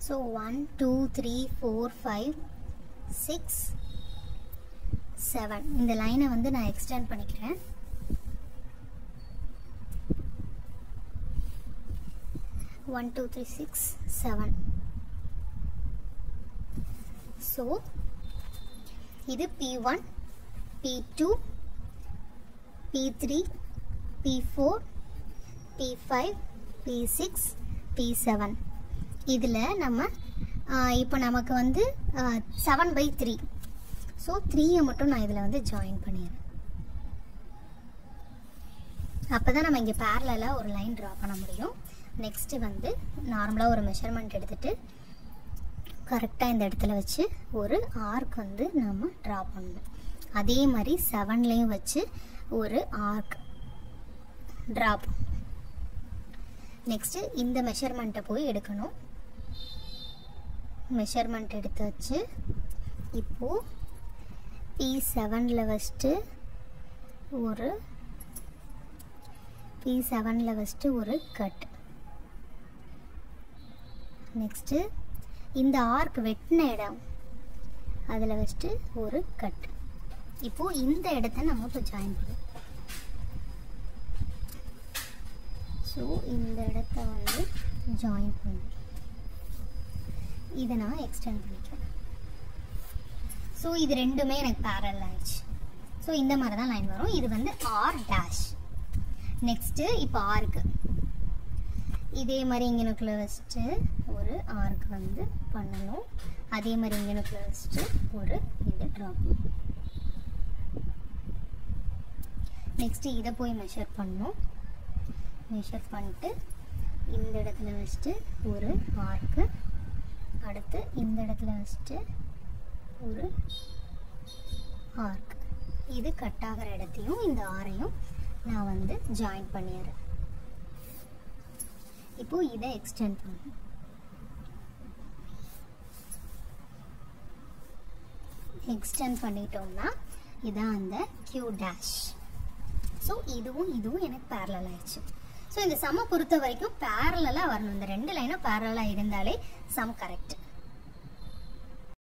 so one two three four five six seven இந்த லைனை வந்து நான் எக்ஸ்டெண்ட் பண்ணிக்கிறேன் one two three six seven so இது P one P two P three P four P five P six P seven இதில் நம்ம இப்போ நமக்கு வந்து செவன் பை த்ரீ ஸோ த்ரீயை மட்டும் நான் இதில் வந்து ஜாயின் பண்ணிடுறேன் அப்போ தான் நம்ம இங்கே பேரலாக ஒரு லைன் ட்ரா பண்ண முடியும் நெக்ஸ்ட்டு வந்து நார்மலாக ஒரு மெஷர்மெண்ட் எடுத்துகிட்டு கரெக்டாக இந்த இடத்துல வச்சு ஒரு ஆர்க் வந்து நம்ம ட்ரா பண்ணணும் அதே மாதிரி செவன்லேயும் வச்சு ஒரு ஆர்க் ட்ரா பண்ணணும் நெக்ஸ்ட்டு இந்த மெஷர்மெண்ட்டை போய் எடுக்கணும் மெஷர்மெண்ட் எடுத்து வச்சு இப்போது பி செவனில் வச்சுட்டு ஒரு பி செவனில் வச்சுட்டு ஒரு கட் நெக்ஸ்ட்டு இந்த ஆர்க் வெட்டின இடம் அதில் வச்சுட்டு ஒரு கட் இப்போது இந்த இடத்த நம்ம இப்போ ஜாயின் பண்ணுவோம் ஸோ இந்த இடத்த வந்து ஜாயின் பண்ணுவோம் இதை நான் எக்ஸ்டெண்ட் பண்ணிக்கிறேன் ஸோ இது ரெண்டுமே எனக்கு பேரல் ஆயிடுச்சு ஸோ இந்த மாதிரி தான் லைன் வரும் இது வந்து ஆர் டேஷ் நெக்ஸ்ட்டு இப்போ ஆர்க்கு இதே மாதிரி இங்கனுக்குள்ள வச்சுட்டு ஒரு ஆர்க் வந்து பண்ணணும் அதே மாதிரி இங்கனுக்குள்ள வச்சுட்டு ஒரு இது ட்ராப் நெக்ஸ்ட்டு இதை போய் மெஷர் பண்ணணும் மெஷர் பண்ணிட்டு இந்த இடத்துல வச்சுட்டு ஒரு ஆர்க்கு அடுத்து இந்த இடத்துல வச்சுட்டு ஒரு ஆர்க் இது கட் ஆகிற இடத்தையும் இந்த ஆரையும் நான் வந்து ஜாயின் பண்ணிடுறேன் இப்போ இதை எக்ஸ்டெண்ட் பண்ணணும் எக்ஸ்டெண்ட் பண்ணிட்டோம்னா இதான் அந்த கியூ டேஷ் ஸோ இதுவும் இதுவும் எனக்கு பேரலல் ஆயிடுச்சு ஸோ இந்த சம பொறுத்த வரைக்கும் பேரலாக வரணும் இந்த ரெண்டு லைனும் பேரலாக இருந்தாலே சம் கரெக்ட்